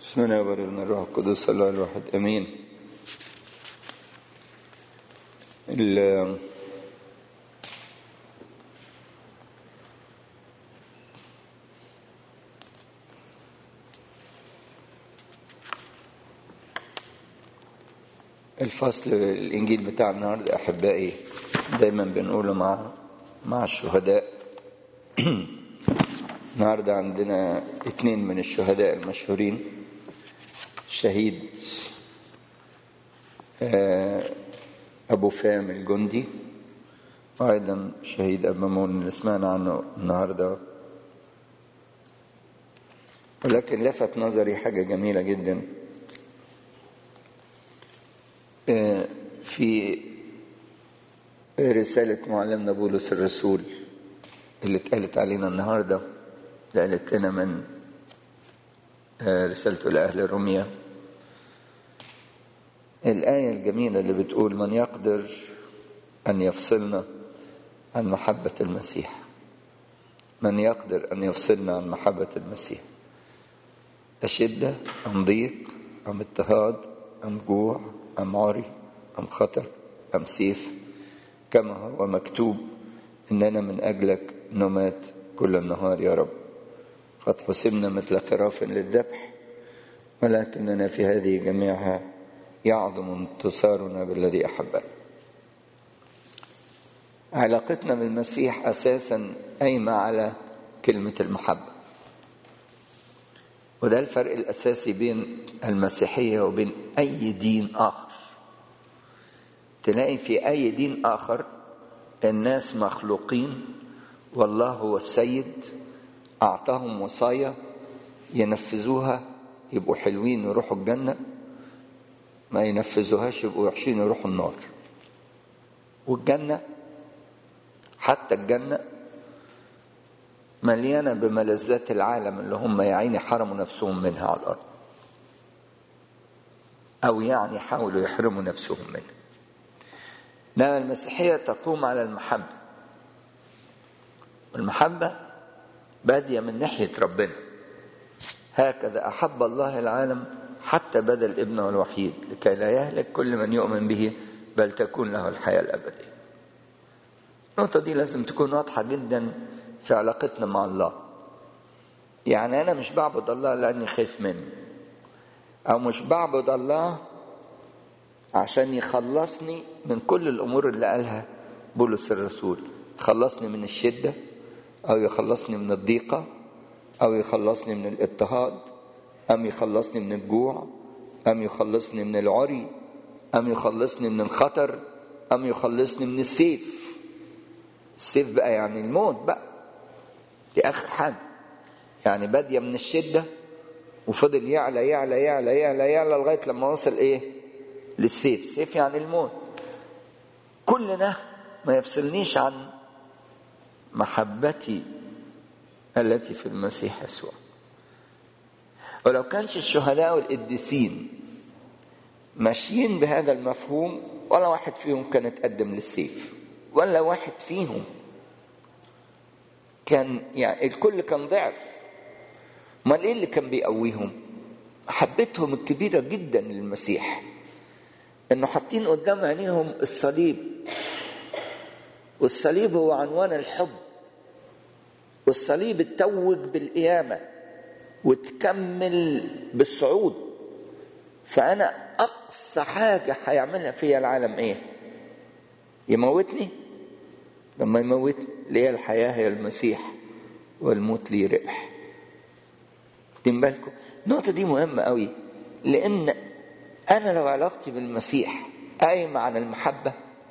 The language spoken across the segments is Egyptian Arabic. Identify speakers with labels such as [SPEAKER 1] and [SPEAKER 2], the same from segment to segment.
[SPEAKER 1] بسم الله وبرنا الروح القدس الله الواحد امين ال- الفصل الانجيل بتاع النهارده احبائي دايما بنقوله مع مع الشهداء النهارده عندنا اتنين من الشهداء المشهورين شهيد آه، أبو فام الجندي وأيضا شهيد أبو مون اللي سمعنا عنه النهاردة ولكن لفت نظري حاجة جميلة جدا آه، في رسالة معلمنا بولس الرسول اللي اتقالت علينا النهاردة اللي قالت لنا من آه، رسالته لأهل روميا الآية الجميلة اللي بتقول من يقدر أن يفصلنا عن محبة المسيح من يقدر أن يفصلنا عن محبة المسيح أشدة أم ضيق أم اضطهاد أم جوع أم عري أم خطر أم سيف كما هو مكتوب إننا من أجلك نمات كل النهار يا رب قد حسبنا مثل خراف للذبح ولكننا في هذه جميعها يعظم انتصارنا بالذي أحبنا علاقتنا بالمسيح أساسا قايمة على كلمة المحبة وده الفرق الأساسي بين المسيحية وبين أي دين آخر تلاقي في أي دين آخر الناس مخلوقين والله هو السيد أعطاهم وصايا ينفذوها يبقوا حلوين ويروحوا الجنة ما ينفذوهاش يبقوا وحشين يروحوا النار والجنة حتى الجنة مليانة بملذات العالم اللي هم يا عيني حرموا نفسهم منها على الأرض أو يعني حاولوا يحرموا نفسهم منها إنما المسيحية تقوم على المحبة والمحبة بادية من ناحية ربنا هكذا أحب الله العالم حتى بذل ابنه الوحيد لكي لا يهلك كل من يؤمن به بل تكون له الحياة الأبدية النقطة دي لازم تكون واضحة جدا في علاقتنا مع الله يعني أنا مش بعبد الله لأني خايف منه أو مش بعبد الله عشان يخلصني من كل الأمور اللي قالها بولس الرسول خلصني من الشدة أو يخلصني من الضيقة أو يخلصني من الاضطهاد أم يخلصني من الجوع أم يخلصني من العري أم يخلصني من الخطر أم يخلصني من السيف السيف بقى يعني الموت بقى دي آخر حاجة يعني بادية من الشدة وفضل يعلى يعلى يعلى يعلى يعلى لغاية لما وصل إيه للسيف سيف يعني الموت كل ده ما يفصلنيش عن محبتي التي في المسيح يسوع ولو كانش الشهداء والقديسين ماشيين بهذا المفهوم ولا واحد فيهم كان اتقدم للسيف ولا واحد فيهم كان يعني الكل كان ضعف امال ايه اللي كان بيقويهم محبتهم الكبيره جدا للمسيح انه حاطين قدام عينيهم الصليب والصليب هو عنوان الحب والصليب اتوج بالقيامه وتكمل بالصعود فانا اقصى حاجه هيعملها فيا العالم ايه يموتني لما يموتني ليه الحياه هي المسيح والموت لي ربح واخدين بالكم النقطه دي مهمه قوي لان انا لو علاقتي بالمسيح قايمه على المحبه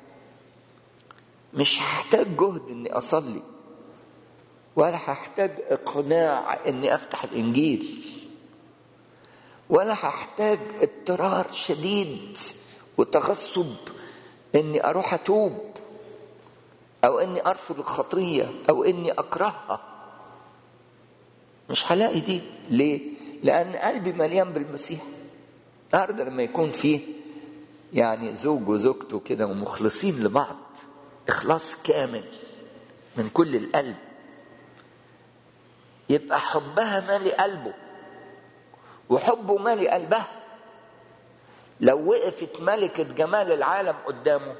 [SPEAKER 1] مش هحتاج جهد اني اصلي ولا هحتاج اقناع اني افتح الانجيل ولا هحتاج اضطرار شديد وتغصب اني اروح اتوب او اني ارفض الخطيه او اني اكرهها مش هلاقي دي ليه لان قلبي مليان بالمسيح النهارده لما يكون فيه يعني زوج وزوجته كده ومخلصين لبعض اخلاص كامل من كل القلب يبقى حبها مالي قلبه وحبه مالي قلبها لو وقفت ملكة جمال العالم قدامه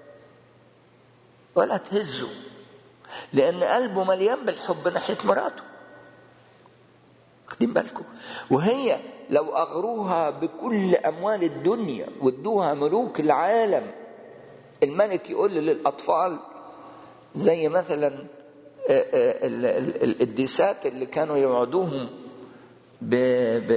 [SPEAKER 1] ولا تهزه لأن قلبه مليان بالحب ناحية مراته واخدين بالكم وهي لو أغروها بكل أموال الدنيا وادوها ملوك العالم الملك يقول للأطفال زي مثلا القديسات اللي كانوا يوعدوهم ب ب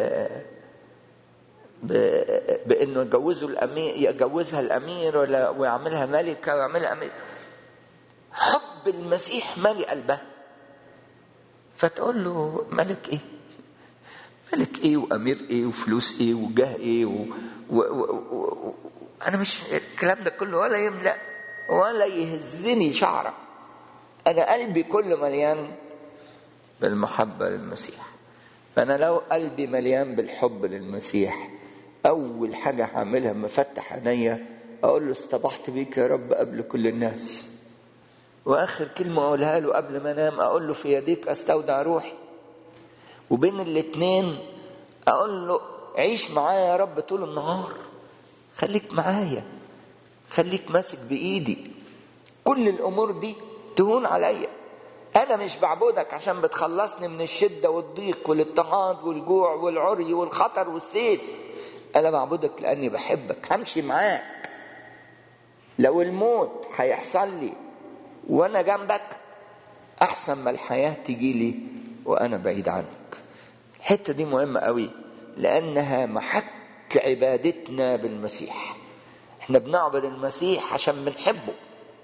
[SPEAKER 1] ب بانه يجوزوا الامير يجوزها الامير ولا ويعملها ملكه ويعملها امير حب المسيح مالي قلبها فتقول له ملك ايه ملك ايه وامير ايه وفلوس ايه وجاه ايه و... و... و... و... انا مش الكلام ده كله ولا يملا ولا يهزني شعره انا قلبي كله مليان بالمحبه للمسيح فانا لو قلبي مليان بالحب للمسيح اول حاجه هعملها مفتح عينيا اقول له اصطبحت بيك يا رب قبل كل الناس واخر كلمه اقولها له قبل ما انام اقول له في يديك استودع روحي وبين الاتنين اقول له عيش معايا يا رب طول النهار خليك معايا خليك ماسك بايدي كل الامور دي تهون عليا انا مش بعبدك عشان بتخلصني من الشده والضيق والاضطهاد والجوع والعري والخطر والسيف انا بعبدك لاني بحبك همشي معاك لو الموت هيحصل لي وانا جنبك احسن ما الحياه تجي لي وانا بعيد عنك الحته دي مهمه قوي لانها محك عبادتنا بالمسيح احنا بنعبد المسيح عشان بنحبه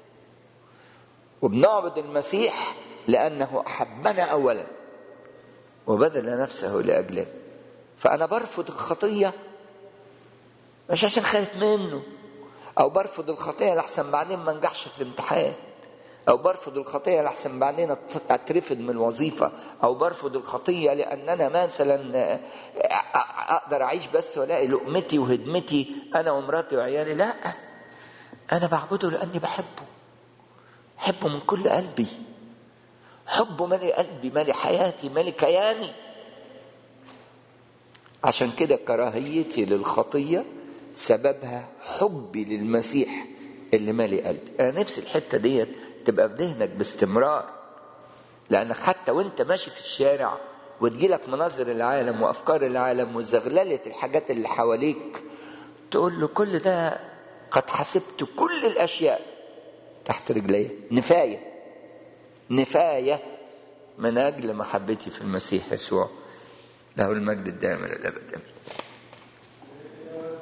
[SPEAKER 1] وبنعبد المسيح لانه احبنا اولا وبذل نفسه لاجلنا فانا برفض الخطيه مش عشان خايف منه او برفض الخطيه لحسن بعدين ما انجحش في الامتحان او برفض الخطيه لحسن بعدين اترفض من الوظيفه او برفض الخطيه لان انا مثلا اقدر اعيش بس والاقي لقمتي وهدمتي انا ومراتي وعيالي لا انا بعبده لاني بحبه بحبه من كل قلبي حبه مالي قلبي مالي حياتي مالي كياني عشان كده كراهيتي للخطيه سببها حبي للمسيح اللي مالي قلبي انا نفسي الحته ديت تبقى في ذهنك باستمرار لانك حتى وانت ماشي في الشارع وتجيلك مناظر العالم وافكار العالم وزغلله الحاجات اللي حواليك تقول له كل ده قد حسبت كل الاشياء تحت رجلي نفايه نفايه من اجل محبتي في المسيح يسوع له المجد الدائم الى الابد